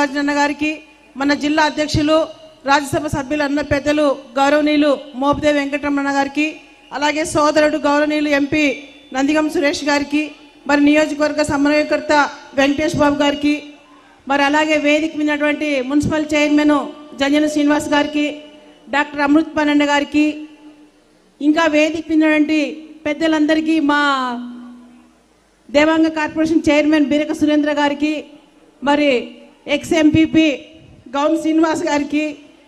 మల్లికార్జున అన్న గారికి మన జిల్లా అధ్యక్షులు రాజ్యసభ సభ్యులు అన్న పెద్దలు గౌరవనీయులు మోపిదేవి వెంకటరమణ గారికి అలాగే సోదరుడు గౌరవనీయులు ఎంపీ నందిగం సురేష్ గారికి మరి నియోజకవర్గ సమన్వయకర్త వెంకటేష్ బాబు గారికి మరి అలాగే వేదిక మీదటువంటి municipal chairman Janjana Srinivas garu doctor Amrit పన్నెండ గారికి ఇంకా వేదిక మీదటువంటి పెద్దలందరికీ మా దేవాంగ కార్పొరేషన్ చైర్మన్ బీరక సురేంద్ర గారికి మరి ఎక్స్ ఎంపీపీ గౌన్ శ్రీనివాస్ గారికి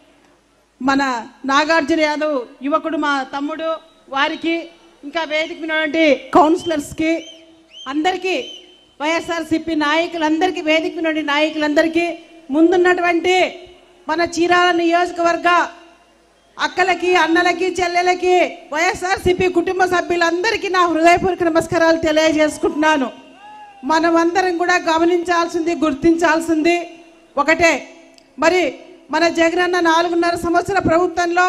మన నాగార్జున యాదవ్ యువకుడు మా తమ్ముడు వారికి ఇంకా వేదిక ఉన్నటువంటి కౌన్సిలర్స్కి అందరికీ వైఎస్ఆర్సిపి నాయకులందరికీ వేదిక ఉన్నటువంటి నాయకులందరికీ ముందున్నటువంటి మన చీరాల నియోజకవర్గ అక్కలకి అన్నలకి చెల్లెలకి వైఎస్ఆర్సీపీ కుటుంబ సభ్యులందరికీ నా హృదయపూర్వక నమస్కారాలు తెలియజేసుకుంటున్నాను మనమందరం కూడా గమనించాల్సింది గుర్తించాల్సింది ఒకటే మరి మన జగనన్న నాలుగున్నర సంవత్సర ప్రభుత్వంలో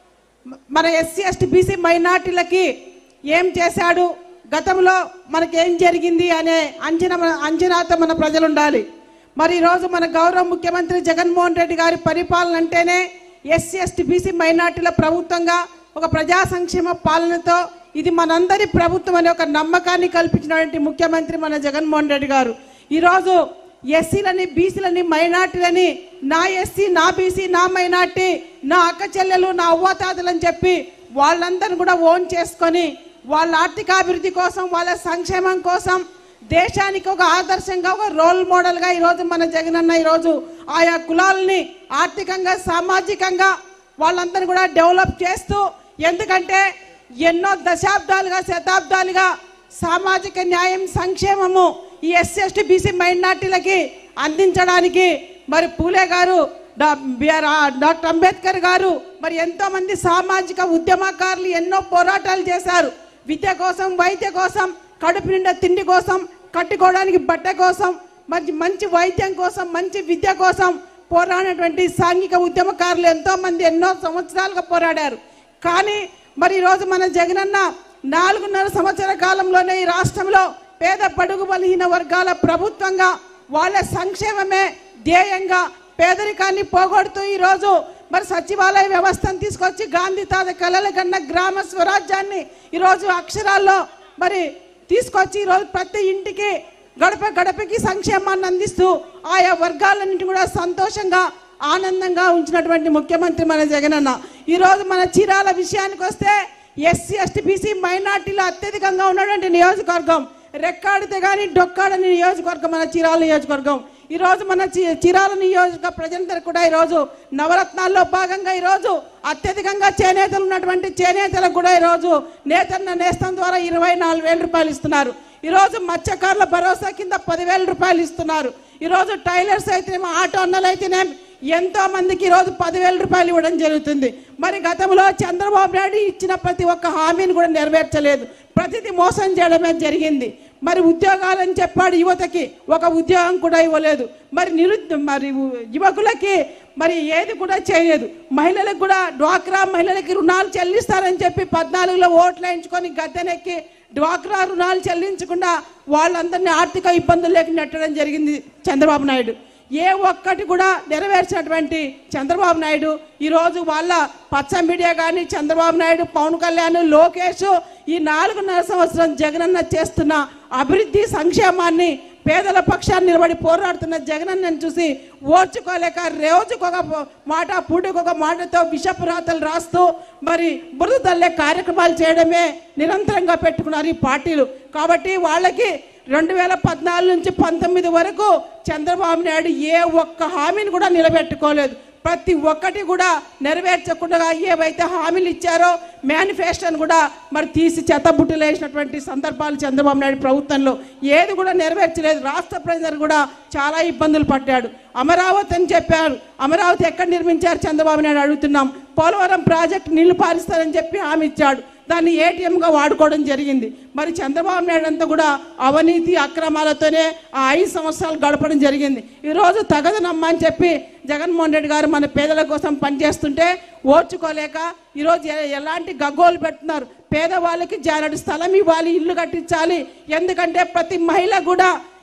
మ- మన ఎస్సీ ఎస్టీ బీసీ మైనార్టీలకి ఏం చేశాడు గతంలో మనకేం జరిగింది అనే అంచనా అంచనాతో మన ప్రజలు ఉండాలి మరి ఈరోజు మన గౌరవ ముఖ్యమంత్రి జగన్మోహన్ రెడ్డి గారి పరిపాలన అంటేనే ఎస్సీ ఎస్టీ బీసీ మైనార్టీల ప్రభుత్వంగా ఒక ప్రజా సంక్షేమ పాలనతో ఇది మనందరి ప్రభుత్వం అనే ఒక నమ్మకాన్ని కల్పించినటువంటి ముఖ్యమంత్రి మన జగన్మోహన్ రెడ్డి గారు ఈరోజు ఎస్సీలని బీసీలని మైనార్టీలని నా ఎస్సీ నా బీసీ నా మైనార్టీ నా అక్క చెల్లెలు నా అవ్వాతాతలని చెప్పి వాళ్ళందరిని కూడా ఓన్ చేసుకొని వాళ్ళ ఆర్థికాభివృద్ధి కోసం వాళ్ళ సంక్షేమం కోసం దేశానికి ఒక ఆదర్శంగా ఒక రోల్ మోడల్గా ఈరోజు మన జగనన్న ఈరోజు ఆయా కులాలని ఆర్థికంగా సామాజికంగా వాళ్ళందరినీ కూడా డెవలప్ చేస్తూ ఎందుకంటే ఎన్నో దశాబ్దాలుగా శతాబ్దాలుగా సామాజిక న్యాయం సంక్షేమము ఈ ఎస్సీ ఎస్టీ బీసీ మైనార్టీలకి అందించడానికి మరి పూలే గారు డా- బిఆర్ ఆ- డాక్టర్ అంబేద్కర్ గారు మరి ఎంతో మంది సామాజిక ఉద్యమకారులు ఎన్నో పోరాటాలు చేశారు విద్య కోసం వైద్య కోసం కడుపు నిండా తిండి కోసం కట్టుకోవడానికి బట్ట కోసం మంచి మంచి వైద్యం కోసం మంచి విద్య కోసం పోరాడినటువంటి సాంఘిక ఉద్యమకారులు ఎంతో మంది ఎన్నో సంవత్సరాలుగా పోరాడారు కానీ మరి ఈరోజు మన జగనన్న నాలుగున్నర సంవత్సర కాలంలోనే ఈ రాష్ట్రంలో పేద బడుగు బలహీన వర్గాల ప్రభుత్వంగా వాళ్ళ సంక్షేమమే ధ్యేయంగా పేదరికాన్ని పోగొడుతూ ఈరోజు మరి సచివాలయ వ్యవస్థను తీసుకొచ్చి గాంధీ తాత కలల కన్న గ్రామ స్వరాజ్యాన్ని ఈరోజు అక్షరాల్లో మరి తీసుకొచ్చి ఈరోజు ప్రతి ఇంటికి గడప గడపకి సంక్షేమాన్ని అందిస్తూ ఆయా వర్గాలన్నింటి కూడా సంతోషంగా ఆనందంగా ఉంచినటువంటి ముఖ్యమంత్రి మన జగనన్న ఈరోజు మన చీరాల విషయానికి వస్తే ఎస్సీ ఎస్టీ బీసీ మైనార్టీలు అత్యధికంగా ఉన్నటువంటి నియోజకవర్గం రెక్కాడితే కానీ డొక్కాడని నియోజకవర్గం మన చీరాల నియోజకవర్గం ఈరోజు మన చి- చీరాల నియోజక ప్రజలందరూ కూడా ఈరోజు నవరత్నాల్లో భాగంగా ఈరోజు అత్యధికంగా చేనేతలు ఉన్నటువంటి చేనేతలకు కూడా ఈరోజు నేతన్న నేస్తం ద్వారా ఇరవై నాలుగు వేల రూపాయలు ఇస్తున్నారు ఈరోజు మత్స్యకారుల భరోసా కింద పదివేల రూపాయలు ఇస్తున్నారు ఈరోజు టైలర్స్ అయితేనేమో ఆటో అన్నలు అయితేనేం ఎంతో మందికి ఈరోజు పదివేల రూపాయలు ఇవ్వడం జరుగుతుంది మరి గతంలో చంద్రబాబు నాయుడు ఇచ్చిన ప్రతి ఒక్క హామీని కూడా నెరవేర్చలేదు ప్రతిదీ మోసం చేయడమే జరిగింది మరి ఉద్యోగాలని చెప్పాడు యువతకి ఒక ఉద్యోగం కూడా ఇవ్వలేదు మరి నిరు మరి యువకులకి మరి ఏది కూడా చేయలేదు మహిళలకు కూడా డ్వాక్రా మహిళలకి రుణాలు చెల్లిస్తారని చెప్పి పద్నాలుగులో ఓట్లు వేయించుకొని గద్దెనెక్కి డ్వాక్రా రుణాలు చెల్లించకుండా వాళ్ళందరినీ ఆర్థిక ఇబ్బందుల్లోకి నెట్టడం జరిగింది చంద్రబాబు నాయుడు ఏ ఒక్కటి కూడా నెరవేర్చినటువంటి చంద్రబాబు నాయుడు ఈరోజు వాళ్ళ పచ్చ మీడియా కానీ చంద్రబాబు నాయుడు పవన్ కళ్యాణ్ లోకేష్ ఈ నాలుగున్నర సంవత్సరం జగనన్న చేస్తున్న అభివృద్ధి సంక్షేమాన్ని పేదల పక్షాన్ని నిలబడి పోరాడుతున్న జగనన్నను చూసి ఓర్చుకోలేక రోజుకొక మాట పూటకొక మాటతో విషపు రాతలు రాస్తూ మరి బురద తల్లే కార్యక్రమాలు చేయడమే నిరంతరంగా పెట్టుకున్నారు ఈ పార్టీలు కాబట్టి వాళ్ళకి రెండు వేల పద్నాలుగు నుంచి పంతొమ్మిది వరకు చంద్రబాబు నాయుడు ఏ ఒక్క హామీని కూడా నిలబెట్టుకోలేదు ప్రతి ఒక్కటి కూడా నెరవేర్చకుండా ఏవైతే హామీలు ఇచ్చారో మేనిఫెస్టోని కూడా మరి తీసి చెత్తబుట్టలు వేసినటువంటి సందర్భాలు చంద్రబాబు నాయుడు ప్రభుత్వంలో ఏది కూడా నెరవేర్చలేదు రాష్ట్ర ప్రజలు కూడా చాలా ఇబ్బందులు పడ్డాడు అమరావతి అని చెప్పారు అమరావతి ఎక్కడ నిర్మించారు చంద్రబాబు నాయుడు అడుగుతున్నాం పోలవరం ప్రాజెక్టు నీళ్లు పారిస్తారని చెప్పి హామీ ఇచ్చాడు దాన్ని ఏటీఎంగా వాడుకోవడం జరిగింది మరి చంద్రబాబు నాయుడు అంతా కూడా అవినీతి అక్రమాలతోనే ఆ ఐదు సంవత్సరాలు గడపడం జరిగింది ఈరోజు తగదనమ్మా అని చెప్పి జగన్మోహన్ రెడ్డి గారు మన పేదల కోసం పనిచేస్తుంటే ఓర్చుకోలేక ఈరోజు ఎ- ఎలాంటి గగ్గోలు పెడుతున్నారు పేదవాళ్ళకి జానడు స్థలం ఇవ్వాలి ఇల్లు కట్టించాలి ఎందుకంటే ప్రతి మహిళ కూడా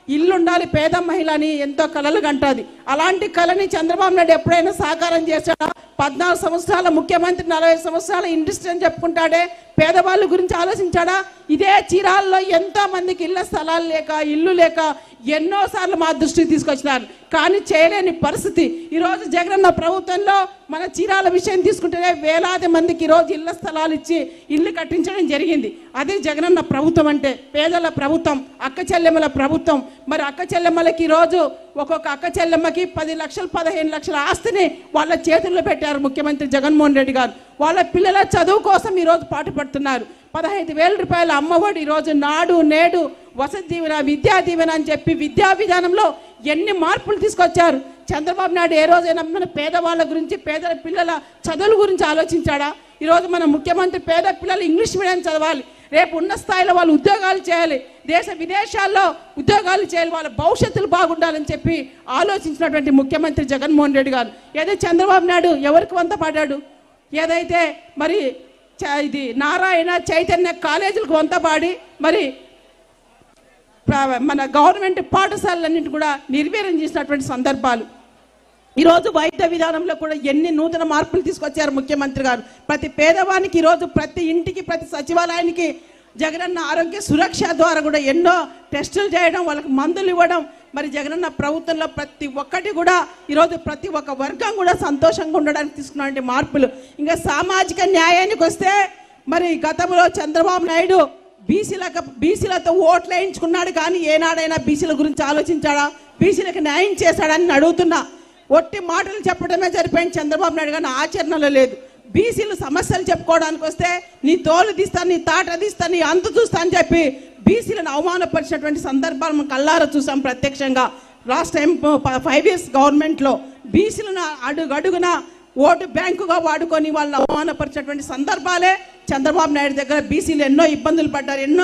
ఇల్లు ఉండాలి పేద మహిళ అని ఎంతో కలలు కంటుంది అలాంటి కళని చంద్రబాబు నాయుడు ఎప్పుడైనా సాకారం చేశాడా పద్నాలుగు సంవత్సరాల ముఖ్యమంత్రి నలభై సంవత్సరాల ఇండస్ట్రీ అని చెప్పుకుంటాడే పేదవాళ్ళ గురించి ఆలోచించాడా ఇదే చీరాల్లో ఎంతో మందికి ఇళ్ల స్థలాలు లేక ఇల్లు లేక ఎన్నోసార్లు మా దృష్టికి తీసుకొచ్చినారు కానీ చేయలేని పరిస్థితి ఈరోజు జగనన్న ప్రభుత్వంలో మన చీరాల విషయం తీసుకుంటేనే వేలాది మందికి ఈరోజు ఇళ్ల స్థలాలు ఇచ్చి ఇల్లు కట్టించడం జరిగింది అదే జగనన్న ప్రభుత్వం అంటే పేదల ప్రభుత్వం అక్క చెల్లెమ్మల ప్రభుత్వం మరి అక్క చెల్లెమ్మలకి ఈరోజు ఒక్కొక్క అక్క చెల్లెమ్మకి పది లక్షలు పదిహేను లక్షల ఆస్తిని వాళ్ళ చేతుల్లో పెట్టారు ముఖ్యమంత్రి జగన్మోహన్ రెడ్డి గారు వాళ్ళ పిల్లల చదువు కోసం ఈరోజు పాటుపడుతున్నారు పదహైదు వేల రూపాయల అమ్మఒడి ఈరోజు నాడు నేడు వసతి దీవెన విద్యా దీవెన అని చెప్పి విద్యా విధానంలో ఎన్ని మార్పులు తీసుకొచ్చారు చంద్రబాబు నాయుడు ఏ రోజైనా మన పేదవాళ్ళ గురించి పేద పిల్లల చదువుల గురించి ఆలోచించాడా ఈరోజు మన ముఖ్యమంత్రి పేద పిల్లలు ఇంగ్లీష్ మీడియం చదవాలి రేపు ఉన్న స్థాయిలో వాళ్ళు ఉద్యోగాలు చేయాలి దేశ విదేశాల్లో ఉద్యోగాలు చేయాలి వాళ్ళ భవిష్యత్తులు బాగుండాలని చెప్పి ఆలోచించినటువంటి ముఖ్యమంత్రి జగన్మోహన్ రెడ్డి గారు ఏదో చంద్రబాబు నాయుడు ఎవరికి వంత పడ్డాడు ఏదైతే మరి చ- ఇది నారాయణ చైతన్య కాలేజీలకు వంతపాడి మరి ప్ర- మన గవర్నమెంట్ పాఠశాలలన్నింటి కూడా నిర్వీర్యం చేసినటువంటి సందర్భాలు ఈరోజు వైద్య విధానంలో కూడా ఎన్ని నూతన మార్పులు తీసుకొచ్చారు ముఖ్యమంత్రి గారు ప్రతి పేదవానికి ఈరోజు ప్రతి ఇంటికి ప్రతి సచివాలయానికి జగనన్న ఆరోగ్య సురక్ష ద్వారా కూడా ఎన్నో టెస్టులు చేయడం వాళ్ళకి మందులు ఇవ్వడం మరి జగనన్న ప్రభుత్వంలో ప్రతి ఒక్కటి కూడా ఈరోజు ప్రతి ఒక్క వర్గం కూడా సంతోషంగా ఉండడానికి తీసుకున్నటువంటి మార్పులు ఇంకా సామాజిక న్యాయానికి వస్తే మరి గతంలో చంద్రబాబు నాయుడు బీసీలకు బీసీలతో ఓట్లు వేయించుకున్నాడు కానీ ఏనాడైనా బీసీల గురించి ఆలోచించాడా బీసీలకు న్యాయం చేశాడని అడుగుతున్నా ఒట్టి మాటలు చెప్పడమే సరిపోయింది చంద్రబాబు నాయుడు కానీ ఆచరణలో లేదు బీసీలు సమస్యలు చెప్పుకోవడానికి వస్తే నీ తోలు తీస్తా నీ తాట తీస్తా నీ అంతు చూస్తా అని చెప్పి బీసీలను అవమానపరిచినటువంటి సందర్భాలు మనం కల్లారా చూసాం ప్రత్యక్షంగా లాస్ట్ టైం ఫైవ్ ఇయర్స్ గవర్నమెంట్లో బీసీలను అడుగు అడుగున ఓటు బ్యాంకుగా వాడుకొని వాళ్ళని అవమానపరిచినటువంటి సందర్భాలే చంద్రబాబు నాయుడు దగ్గర బీసీలు ఎన్నో ఇబ్బందులు పడ్డారు ఎన్నో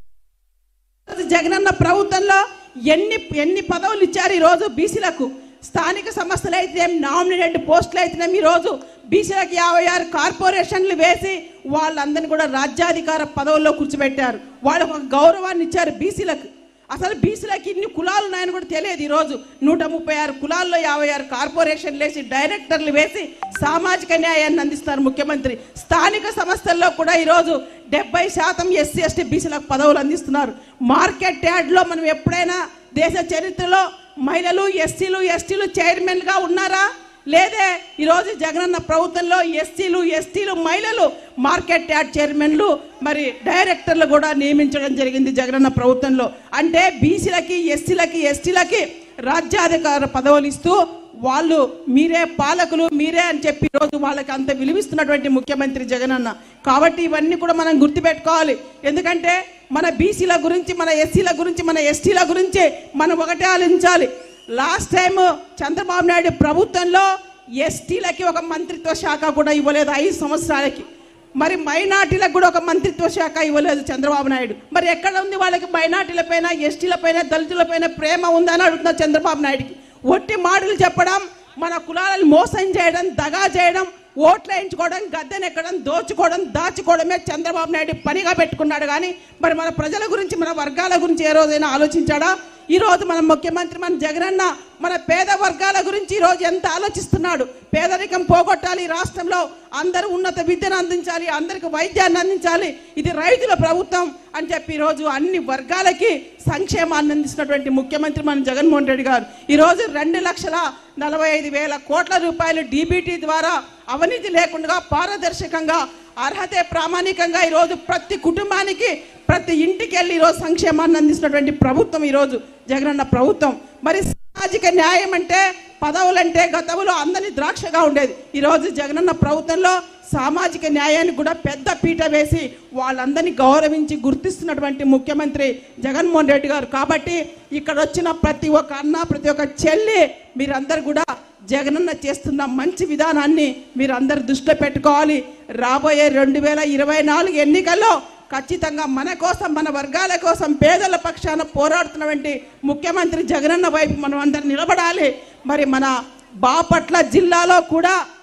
ఈరోజు జగనన్న ప్రభుత్వంలో ఎన్ని ఎన్ని పదవులు ఇచ్చారు ఈరోజు బీసీలకు స్థానిక సంస్థలు అయితే నామినేటెడ్ పోస్టులు అయితేనేమి ఈరోజు బీసీలకు యాభై ఆరు కార్పొరేషన్లు వేసి వాళ్ళందరినీ కూడా రాజ్యాధికార పదవుల్లో కూర్చోబెట్టారు వాళ్ళకు ఒక గౌరవాన్ని ఇచ్చారు బీసీలకు అసలు బీసీలకు ఇన్ని కులాలు ఉన్నాయని కూడా తెలియదు ఈరోజు నూట ముప్పై ఆరు కులాల్లో యాభై ఆరు కార్పొరేషన్లు వేసి డైరెక్టర్లు వేసి సామాజిక న్యాయాన్ని అందిస్తున్నారు ముఖ్యమంత్రి స్థానిక సంస్థల్లో కూడా ఈరోజు డెబ్బై శాతం ఎస్సీ ఎస్టీ బీసీలకు పదవులు అందిస్తున్నారు మార్కెట్ యార్డ్లో మనం ఎప్పుడైనా దేశ చరిత్రలో మహిళలు ఎస్సీలు ఎస్టీలు చైర్మన్గా ఉన్నారా లేదే ఈరోజు జగనన్న ప్రభుత్వంలో ఎస్సీలు ఎస్టీలు మహిళలు మార్కెట్ యార్డ్ చైర్మన్లు మరి డైరెక్టర్లు కూడా నియమించడం జరిగింది జగనన్న ప్రభుత్వంలో అంటే బీసీలకి ఎస్సీలకి ఎస్టీలకి రాజ్యాధికార పదవులు ఇస్తూ వాళ్ళు మీరే పాలకులు మీరే అని చెప్పి ఈరోజు వాళ్ళకి అంత విలువిస్తున్నటువంటి ముఖ్యమంత్రి జగనన్న కాబట్టి ఇవన్నీ కూడా మనం గుర్తుపెట్టుకోవాలి ఎందుకంటే మన బీసీల గురించి మన ఎస్సీల గురించి మన ఎస్టీల గురించి మనం ఒకటే ఆలోచించాలి లాస్ట్ టైం చంద్రబాబు నాయుడు ప్రభుత్వంలో ఎస్టీలకి ఒక మంత్రిత్వ శాఖ కూడా ఇవ్వలేదు ఐదు సంవత్సరాలకి మరి మైనార్టీలకు కూడా ఒక మంత్రిత్వ శాఖ ఇవ్వలేదు చంద్రబాబు నాయుడు మరి ఎక్కడ ఉంది వాళ్ళకి మైనార్టీల పైన ఎస్టీల పైన దళితుల పైన ప్రేమ ఉందని అడుగుతున్నా చంద్రబాబు నాయుడుకి ఒట్టి మాటలు చెప్పడం మన కులాలను మోసం చేయడం దగా చేయడం ఓట్లు వేయించుకోవడం గద్దెనెక్కడం దోచుకోవడం దాచుకోవడమే చంద్రబాబు నాయుడు పనిగా పెట్టుకున్నాడు కానీ మరి మన ప్రజల గురించి మన వర్గాల గురించి ఏ రోజైనా ఆలోచించాడా ఈ రోజు మన ముఖ్యమంత్రి మన జగనన్న మన పేద వర్గాల గురించి ఈ రోజు ఎంత ఆలోచిస్తున్నాడు పేదరికం పోగొట్టాలి ఈ రాష్ట్రంలో అందరూ ఉన్నత విద్యను అందించాలి అందరికి వైద్యాన్ని అందించాలి ఇది రైతుల ప్రభుత్వం అని చెప్పి ఈరోజు అన్ని వర్గాలకి సంక్షేమాన్ని అందిస్తున్నటువంటి ముఖ్యమంత్రి మన జగన్మోహన్ రెడ్డి గారు ఈరోజు రెండు లక్షల నలభై ఐదు వేల కోట్ల రూపాయలు డీబీటీ ద్వారా అవినీతి లేకుండా పారదర్శకంగా అర్హతే ప్రామాణికంగా ఈరోజు ప్రతి కుటుంబానికి ప్రతి ఇంటికి వెళ్ళి ఈరోజు సంక్షేమాన్ని అందిస్తున్నటువంటి ప్రభుత్వం ఈరోజు జగనన్న ప్రభుత్వం మరి సామాజిక న్యాయం అంటే పదవులంటే గతంలో అందరినీ ద్రాక్షగా ఉండేది ఈరోజు జగనన్న ప్రభుత్వంలో సామాజిక న్యాయానికి కూడా పెద్ద పీట వేసి వాళ్ళందరినీ గౌరవించి గుర్తిస్తున్నటువంటి ముఖ్యమంత్రి జగన్మోహన్ రెడ్డి గారు కాబట్టి ఇక్కడ వచ్చిన ప్రతి ఒక్క అన్న ప్రతి ఒక్క చెల్లి మీరందరూ కూడా జగనన్న చేస్తున్న మంచి విధానాన్ని మీరు అందరు దృష్టిలో పెట్టుకోవాలి రాబోయే రెండు వేల ఇరవై నాలుగు ఎన్నికల్లో ఖచ్చితంగా మన కోసం మన వర్గాల కోసం పేదల పక్షాన పోరాడుతున్నటువంటి ముఖ్యమంత్రి జగనన్న వైపు మనం అందరు నిలబడాలి మరి మన బాపట్ల జిల్లాలో కూడా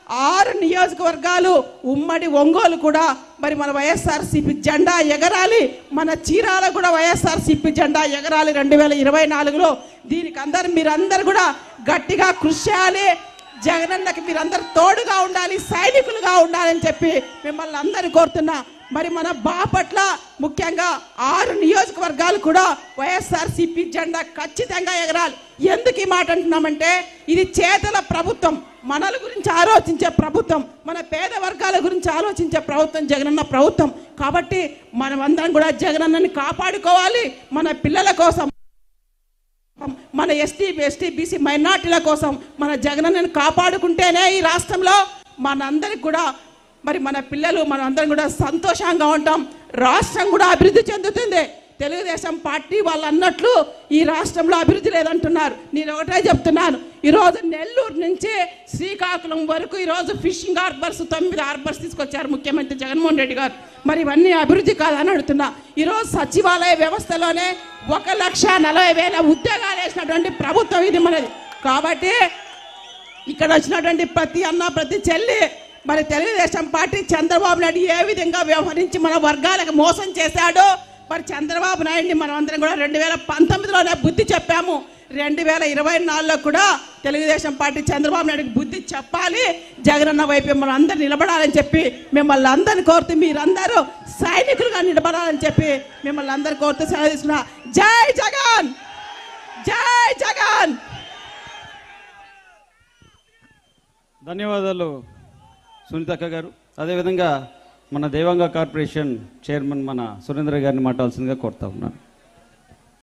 ఆరు నియోజకవర్గాలు ఉమ్మడి ఒంగోలు కూడా మరి మన వైఎస్ఆర్సీపీ జెండా ఎగరాలి మన చీరాల కూడా వైఎస్ఆర్సీపీ జెండా ఎగరాలి రెండు వేల ఇరవై నాలుగులో దీనికి అందరు మీరందరూ కూడా గట్టిగా కృషి చేయాలి జగనన్నకి మీరందరూ తోడుగా ఉండాలి సైనికులుగా ఉండాలని చెప్పి మిమ్మల్ని అందరినీ కోరుతున్నా మరి మన బాపట్ల ముఖ్యంగా ఆరు నియోజకవర్గాలు కూడా వైఎస్ఆర్సీపీ జెండా ఖచ్చితంగా ఎగరాలి ఎందుకు ఈ మాట అంటున్నామంటే ఇది చేతల ప్రభుత్వం మనల గురించి ఆలోచించే ప్రభుత్వం మన పేద వర్గాల గురించి ఆలోచించే ప్రభుత్వం జగనన్న ప్రభుత్వం కాబట్టి మనమందరం కూడా జగనన్నని కాపాడుకోవాలి మన పిల్లల కోసం మన ఎస్టీ ఎస్టీ బీసీ మైనార్టీల కోసం మన జగనన్నని కాపాడుకుంటేనే ఈ రాష్ట్రంలో మనందరికి కూడా మరి మన పిల్లలు మన అందరం కూడా సంతోషంగా ఉంటాం రాష్ట్రం కూడా అభివృద్ధి చెందుతుంది తెలుగుదేశం పార్టీ వాళ్ళు అన్నట్లు ఈ రాష్ట్రంలో అభివృద్ధి లేదంటున్నారు నేను ఒకటే చెప్తున్నాను ఈరోజు నెల్లూరు నుంచి శ్రీకాకుళం వరకు ఈరోజు ఫిషింగ్ హార్బర్స్ తొమ్మిది హార్బర్స్ తీసుకొచ్చారు ముఖ్యమంత్రి జగన్మోహన్ రెడ్డి గారు మరి ఇవన్నీ అభివృద్ధి కాదని అడుగుతున్నా ఈరోజు సచివాలయ వ్యవస్థలోనే ఒక లక్ష నలభై వేల ఉద్యోగాలు వేసినటువంటి ప్రభుత్వం ఇది మనది కాబట్టి ఇక్కడ వచ్చినటువంటి ప్రతి అన్న ప్రతి చెల్లి మరి తెలుగుదేశం పార్టీ చంద్రబాబు నాయుడు ఏ విధంగా వ్యవహరించి మన వర్గాలకు మోసం చేశాడో మరి చంద్రబాబు నాయుడిని మనం అందరం కూడా రెండు వేల పంతొమ్మిదిలోనే బుద్ధి చెప్పాము రెండు వేల ఇరవై నాలుగులో కూడా తెలుగుదేశం పార్టీ చంద్రబాబు నాయుడికి బుద్ధి చెప్పాలి జగనన్న వైపు మనం అందరు నిలబడాలని చెప్పి మిమ్మల్ని అందరిని కోరుతూ మీరందరూ సైనికులుగా నిలబడాలని చెప్పి మిమ్మల్ని అందరు కోరుతూ సెలవు తీసుకున్నా జై జగన్ జై జగన్ ధన్యవాదాలు సునీతక్క గారు అదేవిధంగా మన దేవాంగ కార్పొరేషన్ చైర్మన్ మన సురేంద్ర గారిని మాట్లాడాల్సిందిగా కోరుతా ఉన్నాను